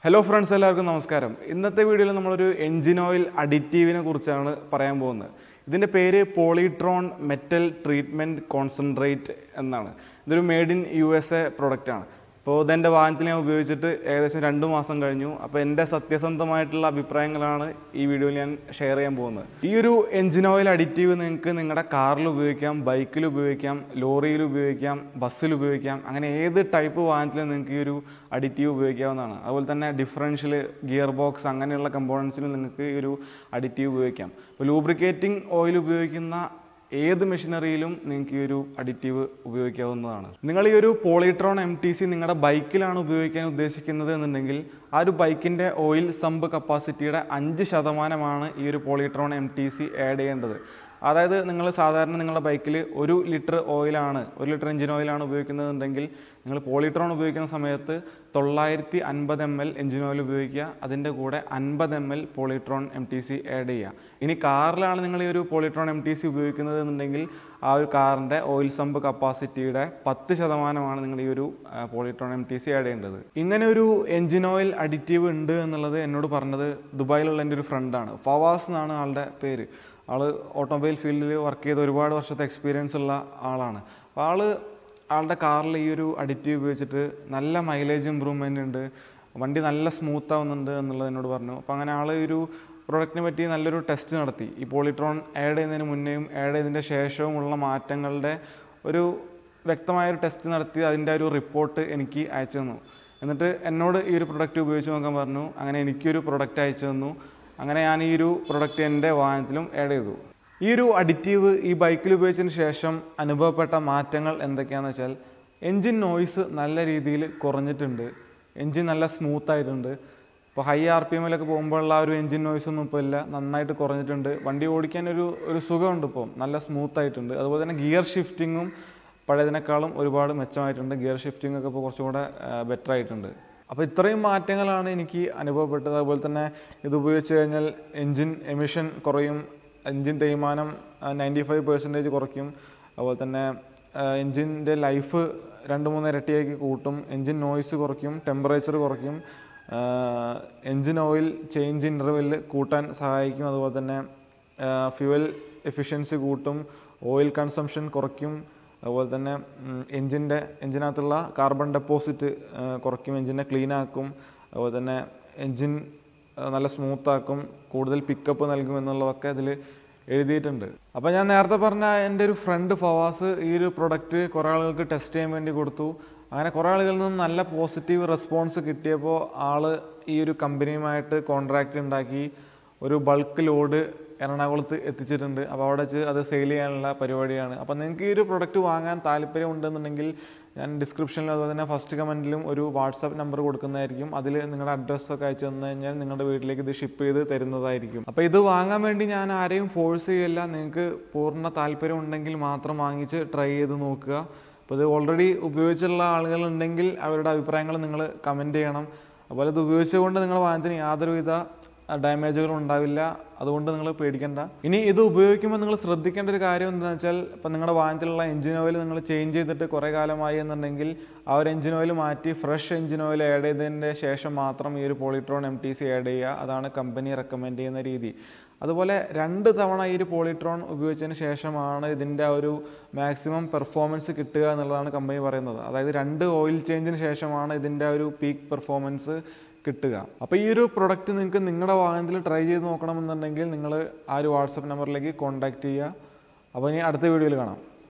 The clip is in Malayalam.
ഹലോ ഫ്രണ്ട്സ് എല്ലാവർക്കും നമസ്കാരം ഇന്നത്തെ വീഡിയോയിൽ നമ്മളൊരു എൻജിൻ ഓയിൽ അഡിറ്റീവിനെ കുറിച്ചാണ് പറയാൻ പോകുന്നത് ഇതിൻ്റെ പേര് പോളിട്രോൺ മെറ്റൽ ട്രീറ്റ്മെൻറ്റ് കോൺസെൻട്രേറ്റ് എന്നാണ് ഇതൊരു made in U S A പ്രൊഡക്റ്റാണ് അപ്പോൾ ഇതെൻ്റെ വാഹനത്തിൽ ഞാൻ ഉപയോഗിച്ചിട്ട് ഏകദേശം രണ്ട് മാസം കഴിഞ്ഞു അപ്പോൾ എൻ്റെ സത്യസന്ധമായിട്ടുള്ള അഭിപ്രായങ്ങളാണ് ഈ വീഡിയോയിൽ ഞാൻ ഷെയർ ചെയ്യാൻ പോകുന്നത് ഈ ഒരു എൻജിൻ ഓയിൽ അഡിറ്റീവ് നിങ്ങൾക്ക് നിങ്ങളുടെ കാറിൽ ഉപയോഗിക്കാം ബൈക്കിൽ ഉപയോഗിക്കാം ലോറിയിൽ ഉപയോഗിക്കാം ബസ്സിൽ ഉപയോഗിക്കാം അങ്ങനെ ഏത് ടൈപ്പ് വാഹനത്തിലും നിങ്ങൾക്ക് ഈ ഒരു അഡിറ്റീവ് ഉപയോഗിക്കാവുന്നതാണ് അതുപോലെ തന്നെ ഡിഫറൻഷ്യൽ ഗിയർ ബോക്സ് അങ്ങനെയുള്ള കമ്പോണൻസിലും നിങ്ങൾക്ക് ഈ ഒരു അഡിറ്റീവ് ഉപയോഗിക്കാം ഇപ്പോൾ ലൂബ്രിക്കേറ്റിംഗ് ഓയിൽ ഉപയോഗിക്കുന്ന ഏത് മെഷീനറിയിലും നിങ്ങൾക്ക് ഈ ഒരു അഡിറ്റീവ് ഉപയോഗിക്കാവുന്നതാണ് നിങ്ങൾ ഈ ഒരു പോളിട്രോൺ എം ടി സി നിങ്ങളുടെ ബൈക്കിലാണ് ഉപയോഗിക്കാൻ ഉദ്ദേശിക്കുന്നത് എന്നുണ്ടെങ്കിൽ ആ ഒരു ബൈക്കിൻ്റെ ഓയിൽ സമ്പ് കപ്പാസിറ്റിയുടെ അഞ്ച് ശതമാനമാണ് ഈ ഒരു Polytron M T C add ചെയ്യേണ്ടത് അതായത് നിങ്ങൾ സാധാരണ നിങ്ങളുടെ ബൈക്കിൽ ഒരു ലിറ്റർ ഓയിലാണ് ഒരു ലിറ്റർ എഞ്ചിൻ ഓയിലാണ് ഉപയോഗിക്കുന്നതെന്നുണ്ടെങ്കിൽ നിങ്ങൾ പോളിട്രോൺ ഉപയോഗിക്കുന്ന സമയത്ത് തൊള്ളായിരത്തി അൻപത് എം എൽ എഞ്ചിൻ ഓയിൽ ഉപയോഗിക്കുക അതിൻ്റെ കൂടെ അൻപത് M L Polytron M T C add ചെയ്യുക ഇനി കാറിലാണ് നിങ്ങൾ ഈ ഒരു പോളിട്രോൺ എം ടി സി ഉപയോഗിക്കുന്നത് എന്നുണ്ടെങ്കിൽ ആ ഒരു കാറിൻ്റെ ഓയിൽ സമ്പ് കപ്പാസിറ്റിയുടെ പത്ത് ശതമാനമാണ് നിങ്ങൾ ഈ ഒരു Polytron M T C add ചെയ്യേണ്ടത് ഇങ്ങനെ ഒരു എഞ്ചിൻ ഓയിൽ അഡിറ്റീവ് ഉണ്ട് എന്നുള്ളത് എന്നോട് പറഞ്ഞത് ദുബായിലുള്ള എൻ്റെ ഒരു ഫ്രണ്ടാണ് ഫവാസ് എന്നാണ് ആളുടെ പേര് ആള് ഓട്ടോമൊബൈൽ ഫീൽഡിൽ വർക്ക് ചെയ്ത ഒരുപാട് വർഷത്തെ എക്സ്പീരിയൻസ് ഉള്ള ആളാണ് അപ്പോൾ ആള് ആളുടെ കാറിൽ ഈ ഒരു അഡിറ്റീവ് ഉപയോഗിച്ചിട്ട് നല്ല മൈലേജ് ഇമ്പ്രൂവ്മെൻ്റ് ഉണ്ട് വണ്ടി നല്ല സ്മൂത്ത് ആവുന്നുണ്ട് എന്നുള്ളത് എന്നോട് പറഞ്ഞു അപ്പോൾ അങ്ങനെ ആൾ ഒരു പ്രൊഡക്റ്റിനെ പറ്റി നല്ലൊരു ടെസ്റ്റ് നടത്തി ഈ പോളിട്രോൺ ആഡ് ചെയ്യുന്നതിന് മുന്നേയും ആഡ് ചെയ്തതിൻ്റെ ശേഷവും ഉള്ള മാറ്റങ്ങളുടെ ഒരു വ്യക്തമായൊരു ടെസ്റ്റ് നടത്തി അതിൻ്റെ ഒരു റിപ്പോർട്ട് എനിക്ക് അയച്ചു തന്നു എന്നിട്ട് എന്നോട് ഈ ഒരു പ്രൊഡക്റ്റ് ഉപയോഗിച്ച് നോക്കാൻ പറഞ്ഞു അങ്ങനെ എനിക്കൊരു പ്രൊഡക്റ്റ് അയച്ചു തന്നു അങ്ങനെ ഞാൻ ഈ ഒരു പ്രൊഡക്റ്റ് എൻ്റെ വാഹനത്തിലും ആഡ് ചെയ്തു ഈ ഒരു അഡിറ്റീവ് ഈ ബൈക്കിൽ ഉപയോഗിച്ചതിന് ശേഷം അനുഭവപ്പെട്ട മാറ്റങ്ങൾ എന്തൊക്കെയാണെന്ന് വെച്ചാൽ എൻജിൻ നോയ്സ് നല്ല രീതിയിൽ കുറഞ്ഞിട്ടുണ്ട് എൻജിൻ നല്ല സ്മൂത്ത് ആയിട്ടുണ്ട് ഇപ്പോൾ ഹൈ ആർ പി എമ്മിലൊക്കെ പോകുമ്പോഴുള്ള ആ ഒരു എൻജിൻ നോയ്സ് ഒന്നും ഇപ്പോൾ ഇല്ല നന്നായിട്ട് കുറഞ്ഞിട്ടുണ്ട് വണ്ടി ഓടിക്കാൻ ഒരു ഒരു സുഖമുണ്ട് ഇപ്പോൾ നല്ല സ്മൂത്ത് ആയിട്ടുണ്ട് അതുപോലെ തന്നെ ഗിയർ ഷിഫ്റ്റിങ്ങും പഴയതിനേക്കാളും ഒരുപാട് മെച്ചമായിട്ടുണ്ട് ഗിയർ ഷിഫ്റ്റിംഗ് ഒക്കെ ഇപ്പോൾ കുറച്ചും കൂടെ ബെറ്റർ ആയിട്ടുണ്ട് അപ്പോൾ ഇത്രയും മാറ്റങ്ങളാണ് എനിക്ക് അനുഭവപ്പെട്ടത് അതുപോലെ തന്നെ ഇത് ഉപയോഗിച്ച് കഴിഞ്ഞാൽ എൻജിൻ എമിഷൻ കുറയും എൻജിൻ തേയ്മാനം നയൻറ്റി ഫൈവ് പെർസെൻറ്റേജ് കുറയ്ക്കും അതുപോലെ തന്നെ എൻജിൻ്റെ ലൈഫ് രണ്ട് മൂന്ന് ഇരട്ടിയാക്കി കൂട്ടും എൻജിൻ നോയ്സ് കുറയ്ക്കും ടെമ്പറേച്ചർ കുറയ്ക്കും എൻജിൻ ഓയിൽ ചേഞ്ച് ഇൻ്റർവെൽ കൂട്ടാൻ സഹായിക്കും അതുപോലെ തന്നെ ഫ്യുവൽ എഫിഷ്യൻസി കൂട്ടും ഓയിൽ കൺസംഷൻ കുറയ്ക്കും അതുപോലെ തന്നെ എൻജിൻ്റെ എൻജിനകത്തുള്ള കാർബൺ ഡെപ്പോസിറ്റ് കുറയ്ക്കും എൻജിനെ ക്ലീൻ ആക്കും അതുപോലെ തന്നെ എൻജിൻ നല്ല സ്മൂത്ത് ആക്കും കൂടുതൽ പിക്കപ്പ് നൽകും എന്നുള്ളതൊക്കെ ഇതിൽ എഴുതിയിട്ടുണ്ട് അപ്പോൾ ഞാൻ നേരത്തെ പറഞ്ഞ എൻ്റെ ഒരു ഫ്രണ്ട് ഫവാസ് ഈ ഒരു പ്രൊഡക്റ്റ് കുറേ ആളുകൾക്ക് ടെസ്റ്റ് ചെയ്യാൻ വേണ്ടി കൊടുത്തു അങ്ങനെ കുറേ ആളുകളിൽ നിന്നും നല്ല പോസിറ്റീവ് റെസ്പോൺസ് കിട്ടിയപ്പോൾ ആൾ ഈ ഒരു കമ്പനിയുമായിട്ട് കോൺട്രാക്റ്റ് ഉണ്ടാക്കി ഒരു ബൾക്ക് ലോഡ് എറണാകുളത്ത് എത്തിച്ചിട്ടുണ്ട് അപ്പോൾ അവിടെ വെച്ച് അത് സെയിൽ ചെയ്യാനുള്ള പരിപാടിയാണ് അപ്പോൾ നിങ്ങൾക്ക് ഈ ഒരു പ്രൊഡക്റ്റ് വാങ്ങാൻ താല്പര്യം ഉണ്ടെന്നുണ്ടെങ്കിൽ ഞാൻ ഡിസ്ക്രിപ്ഷനിലും അതുപോലെ തന്നെ ഫസ്റ്റ് കമൻറ്റിലും ഒരു വാട്സാപ്പ് നമ്പർ കൊടുക്കുന്നതായിരിക്കും അതിൽ നിങ്ങളുടെ അഡ്രസ്സൊക്കെ അയച്ചു തന്നു കഴിഞ്ഞാൽ നിങ്ങളുടെ വീട്ടിലേക്ക് ഇത് ഷിപ്പ് ചെയ്ത് തരുന്നതായിരിക്കും അപ്പോൾ ഇത് വാങ്ങാൻ വേണ്ടി ഞാൻ ആരെയും ഫോഴ്സ് ചെയ്യില്ല നിങ്ങൾക്ക് പൂർണ്ണ താല്പര്യം ഉണ്ടെങ്കിൽ മാത്രം വാങ്ങിച്ച് ട്രൈ ചെയ്ത് നോക്കുക അപ്പോൾ ഇത് ഓൾറെഡി ഉപയോഗിച്ചുള്ള ആളുകളുണ്ടെങ്കിൽ അവരുടെ അഭിപ്രായങ്ങൾ നിങ്ങൾ കമൻറ്റ് ചെയ്യണം അതുപോലെ ഇത് ഉപയോഗിച്ചുകൊണ്ട് നിങ്ങളുടെ വാഹനത്തിന് യാതൊരുവിധ ഡാമേജുകളും ഉണ്ടാവില്ല അതുകൊണ്ട് നിങ്ങൾ പേടിക്കേണ്ട ഇനി ഇത് ഉപയോഗിക്കുമ്പോൾ നിങ്ങൾ ശ്രദ്ധിക്കേണ്ട ഒരു കാര്യം എന്താണെന്ന് വെച്ചാൽ ഇപ്പം നിങ്ങളുടെ വാഹനത്തിലുള്ള എഞ്ചിൻ ഓയിൽ നിങ്ങൾ ചേഞ്ച് ചെയ്തിട്ട് കുറേ കാലമായി എന്നുണ്ടെങ്കിൽ ആ ഒരു എഞ്ചിൻ ഓയിൽ മാറ്റി ഫ്രഷ് എഞ്ചിൻ ഓയിൽ ആഡ് ചെയ്തതിൻ്റെ ശേഷം മാത്രം ഈ ഒരു Polytron M T C add ചെയ്യുക അതാണ് കമ്പനി റെക്കമെൻഡ് ചെയ്യുന്ന രീതി അതുപോലെ രണ്ട് തവണ ഈ ഒരു പോളിട്രോൺ ഉപയോഗിച്ചതിന് ശേഷമാണ് ഇതിൻ്റെ ആ ഒരു മാക്സിമം പെർഫോമൻസ് കിട്ടുക എന്നുള്ളതാണ് കമ്പനി പറയുന്നത് അതായത് രണ്ട് ഓയിൽ ചേഞ്ചിന് ശേഷമാണ് ഇതിൻ്റെ ആ ഒരു പീക്ക് പെർഫോമൻസ് കിട്ടുക അപ്പോൾ ഈ ഒരു പ്രൊഡക്റ്റ് നിങ്ങൾക്ക് നിങ്ങളുടെ വാഹനത്തിൽ ട്രൈ ചെയ്ത് നോക്കണമെന്നുണ്ടെങ്കിൽ നിങ്ങൾ ആ ഒരു വാട്സപ്പ് നമ്പറിലേക്ക് കോൺടാക്റ്റ് ചെയ്യുക അപ്പോൾ ഇനി അടുത്ത വീഡിയോയിൽ കാണാം